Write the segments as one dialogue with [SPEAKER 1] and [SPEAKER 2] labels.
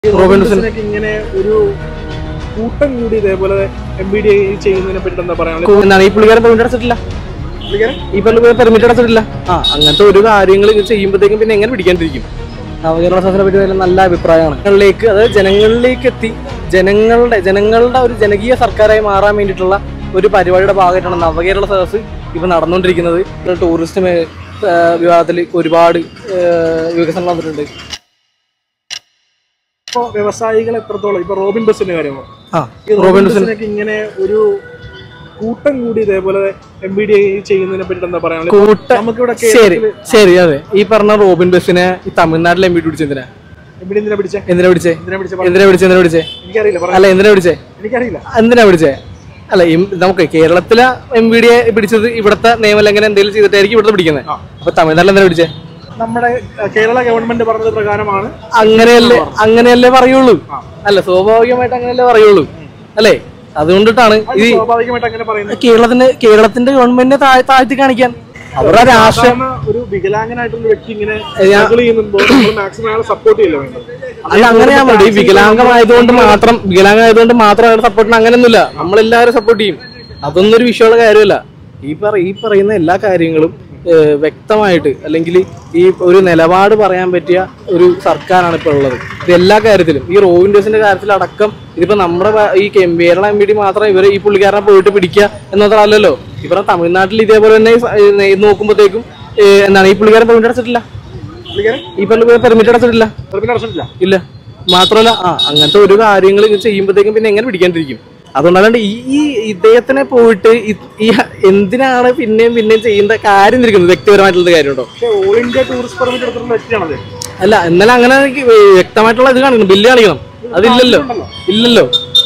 [SPEAKER 1] റോബിൻസനൊക്കെ ഇങ്ങനെ ഒരു കൂട്ടം കൂടി ഇതേപോലെ എം ബി ഡി ചെയ്യുന്നതിനെ പറ്റി എന്താ പറയാ
[SPEAKER 2] എന്താണ് ഈ പുള്ളിക്കാരൻ പെർമിറ്റ് അടച്ചിട്ടില്ല ഈ പുള്ളിക്കാരൻ പെർമിറ്റ് അടച്ചിട്ടില്ല ആ അങ്ങനത്തെ ഒരു കാര്യങ്ങൾ ചെയ്യുമ്പോഴത്തേക്കും പിന്നെ എങ്ങനെ പിടിക്കാണ്ടിരിക്കും നവകേരള സദസ്സിനെ പറ്റി വല്ല നല്ല അഭിപ്രായമാണ് ജനങ്ങളിലേക്ക് അതായത് ജനങ്ങളിലേക്ക് എത്തി ജനങ്ങളുടെ ജനങ്ങളുടെ ഒരു ജനകീയ സർക്കാരായി മാറാൻ വേണ്ടിയിട്ടുള്ള ഒരു പരിപാടിയുടെ ഭാഗമായിട്ടാണ് നവകേരള സദസ്സ് ഇപ്പൊ നടന്നുകൊണ്ടിരിക്കുന്നത് ടൂറിസ്റ്റ് മേ- ആ, വിഭാഗത്തിൽ ഒരുപാട് ആ, വികസനം വന്നിട്ടുണ്ട്
[SPEAKER 1] ഇപ്പൊ വ്യവസായികൾ എത്രത്തോളം ഇപ്പൊ റോബിൻ ബസിന്റെ കാര്യമാണ്
[SPEAKER 2] ആ
[SPEAKER 1] ഈ റോബിൻ ബസിനൊക്കെ ഇങ്ങനെ ഒരു കൂട്ടം കൂടി ഇതേപോലെ എം ബി ഡി ചെയ്യുന്നതിനെ പറ്റി എന്താ പറയാ
[SPEAKER 2] കൂട്ട
[SPEAKER 1] നമുക്കിവിടെ
[SPEAKER 2] ശരി ശരി അതെ ഈ പറഞ്ഞ റോബിൻ ബസിനെ ഈ തമിഴ്നാട്ടിൽ എം പി പിടിച്ചെന്തിനാ
[SPEAKER 1] എം ബി ഡി എന്തിനാ പിടിച്ചേ
[SPEAKER 2] എന്തിനാ പിടിച്ചേ
[SPEAKER 1] എന്തിനാ പിടിച്ചേ
[SPEAKER 2] എന്തിനാ പിടിച്ചേ എന്തിനാ പിടിച്ചേ
[SPEAKER 1] എനിക്കറിയില്ല പറയാം
[SPEAKER 2] അല്ല എന്തിനാ പിടിച്ചേ
[SPEAKER 1] എനിക്കറിയില്ല
[SPEAKER 2] എന്തിനാ പിടിച്ചേ അല്ല ഇം- നമുക്ക് കേരളത്തിലെ എം ബി ഡിയെ പിടിച്ചത് ഇവിടുത്തെ നിയമലംഘനം എന്തെങ്കിലും ചെയ്തിട്ടായിരിക്കും ഇവിടുത്തെ പിടിക്കുന്നത്
[SPEAKER 1] ആ.
[SPEAKER 2] അപ്പൊ തമിഴ്നാട്ടിൽ എന്തിനാ പിടിച്ചേ
[SPEAKER 1] നമ്മുടെ അഹ്, കേരള ഗവൺമെന്റ് പറഞ്ഞത് പ്രകാരമാണ്
[SPEAKER 2] അങ്ങനെയല്ലേ അങ്ങനെയല്ലേ പറയുള്ളൂ അല്ല സ്വാഭാവികമായിട്ട് അങ്ങനെയല്ലേ പറയുള്ളൂ അല്ലേ അതുകൊണ്ടിട്ടാണ്
[SPEAKER 1] അത്
[SPEAKER 2] ഈ
[SPEAKER 1] സ്വാഭാവികമായിട്ട് അങ്ങനെ പറയുന്നത്
[SPEAKER 2] കേരളത്തിന്റെ കേരളത്തിന്റെ ഗവൺമെന്റിനെ താഴ്- താഴ്ത്തി കാണിക്കാൻ അവരുടെ രാഷ്ട്രീയം
[SPEAKER 1] സാധാരണ ഒരു വികലാംഗനായിട്ടുള്ള വ്യക്തി ഇങ്ങനെ struggle ചെയ്യുമ്പോൾ നമ്മൾ മാക്സിമം അയാളെ സപ്പോർട്ട് ചെയ്യില്ല വേണ്ടത്
[SPEAKER 2] അല്ല അങ്ങനെയാ മതി ഈ വികലാംഗമായതുകൊണ്ട് മാത്രം വികലാംഗമായതുകൊണ്ട് മാത്രം അയാളുടെ സപ്പോർട്ടിന് അങ്ങനെയൊന്നുമില്ല നമ്മളെല്ലാവരും സപ്പോർട്ട് ചെയ്യും അതൊന്നും ഒരു വിഷയമുള്ള കാര്യമല്ല ഈ പറ ഈ പറയുന്ന എല്ലാ കാര്യങ്ങളും ഏഹ്, വ്യക്തമായിട്ട് അല്ലെങ്കിൽ ഈ ഒരു നിലപാട് പറയാൻ പറ്റിയ ഒരു സർക്കാരാണ് ഇപ്പോൾ ഉള്ളത് ഇത് എല്ലാ കാര്യത്തിലും ഈ റോവിൻഡേഴ്സിന്റെ കാര്യത്തിലടക്കം ഇതിപ്പോ നമ്മുടെ ഭ- ഈ കെ- കേരള എം പി ഡി മാത്രം ഇവർ ഈ പുള്ളിക്കാരനെ പോയിട്ട് പിടിക്കുക എന്നതല്ലല്ലോ ഇവരെ തമിഴ്നാട്ടിൽ ഇതേപോലെ തന്നെ ഈ സ- ഏഹ് നോക്കുമ്പോഴത്തേക്കും ഏഹ്, എന്താണ് ഈ പുള്ളിക്കാരൻ പെർമിറ്റ് അടച്ചിട്ടില്ല
[SPEAKER 1] പുള്ളിക്കാരൻ
[SPEAKER 2] ഈ പുള്ളിക്കാരൻ പെർമിറ്റ് അടച്ചിട്ടില്ല
[SPEAKER 1] പെർമിറ്റ് അടച്ചിട്ടില്ല
[SPEAKER 2] ഇല്ല മാത്രമല്ല ആ അങ്ങനത്തെ ഒരു കാര്യങ്ങൾ ചെയ്യുമ്പോഴത്തേക്കും പിന്നെ എങ്ങനെ പിടിക്കാണ്ടിരിക്കും അതുകൊണ്ടല്ലാണ്ട് ഈ ഈ ഇദ്ദേഹത്തിനെ പോയിട്ട് ഇ- ഈ എന്തിനാണ് പിന്നെയും പിന്നെയും ചെയ്യേണ്ട കാര്യം ഇരിക്കുന്നത് വ്യക്തിപരമായിട്ടുള്ള കാര്യമുണ്ടോ
[SPEAKER 1] പക്ഷേ ഓൾ ഇന്ത്യ ടൂറിസ്റ്റ് പെർമിറ്റ് എടുത്തിട്ടുള്ള വ്യക്തിയാണത്
[SPEAKER 2] അല്ല എന്നാലും അങ്ങനെ എനിക്ക് വ്യക്തമായിട്ടുള്ള ഇത് കാണിക്കണം ബില്ല് കാണിക്കണം അതില്ലല്ലോ ഇല്ലല്ലോ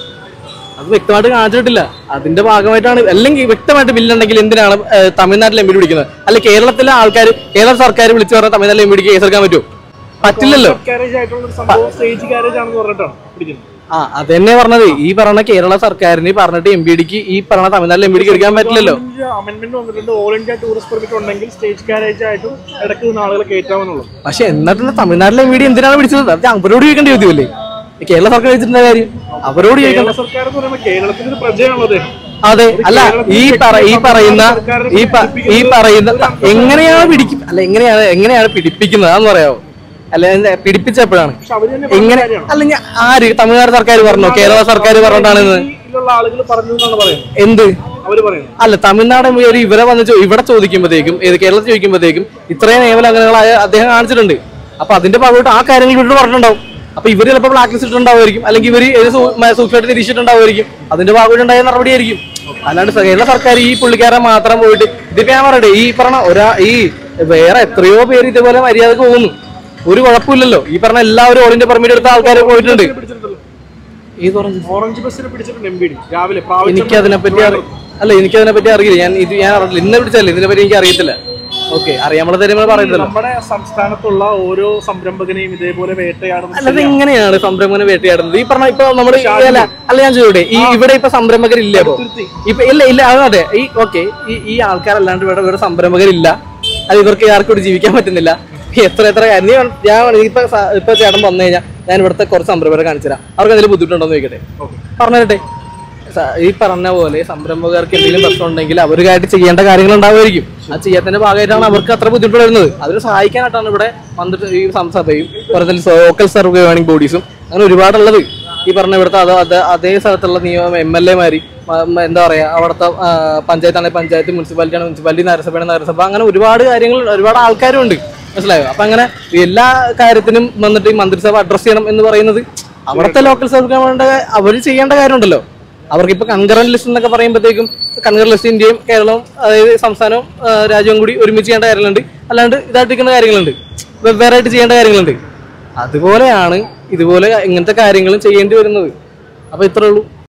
[SPEAKER 2] അത് വ്യക്തമായിട്ട് കാണിച്ചിട്ടില്ല അതിന്റെ ഭാഗമായിട്ടാണ് അല്ലെങ്കിൽ വ്യക്തമായിട്ട് ബില്ലുണ്ടെങ്കിൽ എന്തിനാണ് ഏഹ്, തമിഴ്നാട്ടിൽ എം പി പിടിക്കുന്നത് അല്ല കേരളത്തിലെ ആൾക്കാർ കേരള സർക്കാർ വിളിച്ചു പറഞ്ഞാൽ തമിഴ്നാട്ടിൽ എം പിടിക്ക് കേസെടുക്കാൻ പറ്റുമോ പറ്റില്ലല്ലോ
[SPEAKER 1] കാരേജ് ആയിട്ടുള്ള ഒരു സംഭവം സ്റ്റേജ് കാരേജ് ആണെന്ന് പറഞ്ഞിട്ടാണ് പിടിക്കുന്നത്
[SPEAKER 2] ആ അതന്നെ പറഞ്ഞത് ഈ പറഞ്ഞ കേരള സർക്കാരിന് പറഞ്ഞിട്ട് എം പി ഡിക്ക് ഈ പറഞ്ഞ തമിഴ്നാട്ടിൽ എം പി ഡിക്ക് എടുക്കാൻ പറ്റില്ലല്ലോ
[SPEAKER 1] അമെന്റ്മെന്റ് വന്നിട്ടുണ്ട് ഓൾ ഇന്ത്യ ടൂറിസ്റ്റ് പെർമിറ്റ് ഉണ്ടെങ്കിൽ സ്റ്റേജ് കാരേജ് ആയിട്ടും ഇടയ്ക്ക് നിന്ന് ആളുകളെ കയറ്റാമെന്നുള്ളത്
[SPEAKER 2] പക്ഷെ എന്നിട്ട് തമിഴ്നാട്ടിലെ എം പി ഡി എന്തിനാണ് പിടിച്ചത് അത് അവരോട് ചോദിക്കേണ്ട ചോദ്യമല്ലേ ഈ കേരള സർക്കാർ ചോദിച്ചിട്ടുള്ള കാര്യം അവരോട് ചോദിക്കണം
[SPEAKER 1] കേരള സർക്കാർ എന്ന് പറയുമ്പോൾ കേരളത്തിന്റെ ഒരു പ്രജയാണത്
[SPEAKER 2] അതെ അല്ല ഈ പറ ഈ പറയുന്ന ഈ പ- ഈ പറയുന്ന എങ്ങനെയാണ് പിടിക്കും അല്ല എങ്ങനെയാണ് എങ്ങനെയാണ് പിടിപ്പിക്കുന്നത് അതെന്ന് പറയാമോ അല്ല എന്താ പിടിപ്പിച്ചപ്പോഴാണ്
[SPEAKER 1] പക്ഷെ അവര് തന്നെ
[SPEAKER 2] എങ്ങനെ അല്ല ഞാൻ ആര് തമിഴ്നാട് സർക്കാർ പറഞ്ഞോ കേരള സർക്കാർ പറഞ്ഞിട്ടാണെന്ന്
[SPEAKER 1] ഇതിലുള്ള ആളുകൾ പറഞ്ഞു എന്നാണ് പറയുന്നത്
[SPEAKER 2] എന്ത്
[SPEAKER 1] അവര് പറയുന്നത്
[SPEAKER 2] അല്ല തമിഴ്നാട് ഒരു ഇവരെ വന്ന് ചോ- ഇവിടെ ചോദിക്കുമ്പോഴത്തേക്കും ഏത് കേരളത്തിൽ ചോദിക്കുമ്പോഴത്തേക്കും ഇത്രയും നിയമലംഘനങ്ങളായ അദ്ദേഹം കാണിച്ചിട്ടുണ്ട് അപ്പൊ അതിന്റെ ഭാഗമായിട്ട് ആ കാര്യങ്ങൾ ഇവരോട് പറഞ്ഞിട്ടുണ്ടാവും അപ്പൊ ഇവര് ചിലപ്പോൾ ബ്ലാക്ക് ലിസ്റ്റ് ഇട്ടുണ്ടാവുമായിരിക്കും അല്ലെങ്കിൽ ഇവര് ഏത് സൂ- മ- സൂക്ഷ്മമായിട്ട് നിരീക്ഷിച്ചിട്ടുണ്ടാവുമായിരിക്കും അതിന്റെ ഭാഗമായിട്ട് ഉണ്ടായ നടപടിയായിരിക്കും അല്ലാണ്ട് സ- കേരള സർക്കാർ ഈ പുള്ളിക്കാരൻ മാത്രം പോയിട്ട് ഇതിപ്പോ ഞാൻ പറയട്ടെ ഈ പറഞ്ഞ ഒരാ ഈ വേറെ എത്രയോ പേര് ഇതുപോലെ മര്യാദക്ക് പോകുന്നു ഒരു കുഴപ്പമില്ലല്ലോ ഈ പറഞ്ഞ എല്ലാവരും ഓൾ ഇന്ത്യ പെർമിറ്റ് എടുത്ത ആൾക്കാർ പോയിട്ടുണ്ട്
[SPEAKER 1] പിടിച്ചിട്ടുണ്ടല്ലോ
[SPEAKER 2] ഏത് പറഞ്ഞു
[SPEAKER 1] ഓറഞ്ച് ബസ്സിന് പിടിച്ചിട്ടുണ്ട് എം ബി ഡി രാവിലെ പ്രാവശ്യം
[SPEAKER 2] എനിക്ക് അതിനെപ്പറ്റി അറി അല്ല എനിക്ക് അതിനെപ്പറ്റി അറിയില്ല ഞാൻ ഇത് ഞാൻ അറിയില്ല ഇന്ന് പിടിച്ചല്ലേ ഇതിനെപ്പറ്റി എനിക്ക് അറിയത്തില്ല ഓക്കെ അറിയാമുള്ള തരുമ്പോൾ പറയുന്നല്ലോ
[SPEAKER 1] നമ്മുടെ സംസ്ഥാനത്തുള്ള ഓരോ സംരംഭകനെയും ഇതേപോലെ വേട്ടയാടുന്ന
[SPEAKER 2] അല്ലാതെ എങ്ങനെയാണ് സംരംഭകനെ വേട്ടയാടുന്നത് ഈ പറഞ്ഞ ഇപ്പൊ നമ്മുടെ അല്ല അല്ല ഞാൻ ചോദിക്കട്ടെ ഈ ഇവിടെ ഇപ്പൊ സംരംഭകരില്ല ഇപ്പൊ ഇപ്പൊ ഇല്ല ഇല്ല അത് അതെ ഈ ഓക്കെ ഈ ഈ ആൾക്കാരല്ലാണ്ട് ഇവിടെ വേറെ സംരംഭകരില്ല അത് ഇവർക്ക് ആർക്കും ഇവിടെ ജീവിക്കാൻ പറ്റുന്നില്ല എത്ര എത്ര കാര്യം- നീ വന്ന് ഞാൻ വന്ന് ഇപ്പൊ സ- ഇപ്പൊ ചേട്ടൻ വന്നു കഴിഞ്ഞാൽ ഞാൻ ഇവിടുത്തെ കുറച്ച് സംരംഭകരെ കാണിച്ചു തരാം അവർക്ക് എന്തെങ്കിലും ബുദ്ധിമുട്ടുണ്ടോ എന്ന് ചോദിക്കട്ടെ പറഞ്ഞു തരട്ടെ സ- ഈ പറഞ്ഞ പോലെ സംരംഭകർക്ക് എന്തെങ്കിലും പ്രശ്നം ഉണ്ടെങ്കിൽ അവരുമായിട്ട് ചെയ്യേണ്ട കാര്യങ്ങൾ ഉണ്ടാവുമായിരിക്കും അത് ചെയ്യാത്തതിന്റെ ഭാഗമായിട്ടാണ് അവർക്ക് അത്ര ബുദ്ധിമുട്ട് വരുന്നത് അതിന് സഹായിക്കാനായിട്ടാണ് ഇവിടെ വന്നിട്ട് ഈ സംസഭയും പറഞ്ഞ ലോക്കൽ സർവേ ഗവേണിംഗ് ബോഡീസും അങ്ങനെ ഒരുപാടുള്ളത് ഈ പറഞ്ഞ ഇവിടുത്തെ അത് അത് അതേ സ്ഥലത്തുള്ള നിയമം എം എൽ എമാര് എന്താ പറയാ അവിടുത്തെ ആ, പഞ്ചായത്താണെങ്കിൽ പഞ്ചായത്ത് മുനിസിപ്പാലിറ്റി ആണ് മുനിസിപ്പാലിറ്റി നഗരസഭയാണ് നഗരസഭ അങ്ങനെ ഒരുപാട് കാര്യങ്ങൾ ഒരുപാട് ആൾക്കാരും ഉണ്ട് മനസ്സിലായോ അപ്പൊ അങ്ങനെ എല്ലാ കാര്യത്തിനും വന്നിട്ട് ഈ മന്ത്രിസഭ അഡ്രസ് ചെയ്യണം എന്ന് പറയുന്നത് അവിടുത്തെ ലോക്കൽ സർവേ അവർ ചെയ്യേണ്ട കാര്യമുണ്ടല്ലോ അവർക്ക് ഇപ്പൊ കൺകറന്റ് ലിസ്റ്റ് എന്നൊക്കെ പറയുമ്പോഴത്തേക്കും കൺകറന്റ് ലിസ്റ്റ് ഇന്ത്യയും കേരളവും അതായത് സംസ്ഥാനവും ആ, രാജ്യവും കൂടി ഒരുമിച്ച് ചെയ്യേണ്ട കാര്യങ്ങളുണ്ട് അല്ലാണ്ട് ഇതായിട്ടിരിക്കുന്ന കാര്യങ്ങളുണ്ട് വെവ്വേറെ ആയിട്ട് ചെയ്യേണ്ട കാര്യങ്ങളുണ്ട് അതുപോലെയാണ് ഇതുപോലെ ഇങ്ങനത്തെ കാര്യങ്ങളും ചെയ്യേണ്ടി വരുന്നത് അപ്പൊ ഇത്രേ ഉള്ളൂ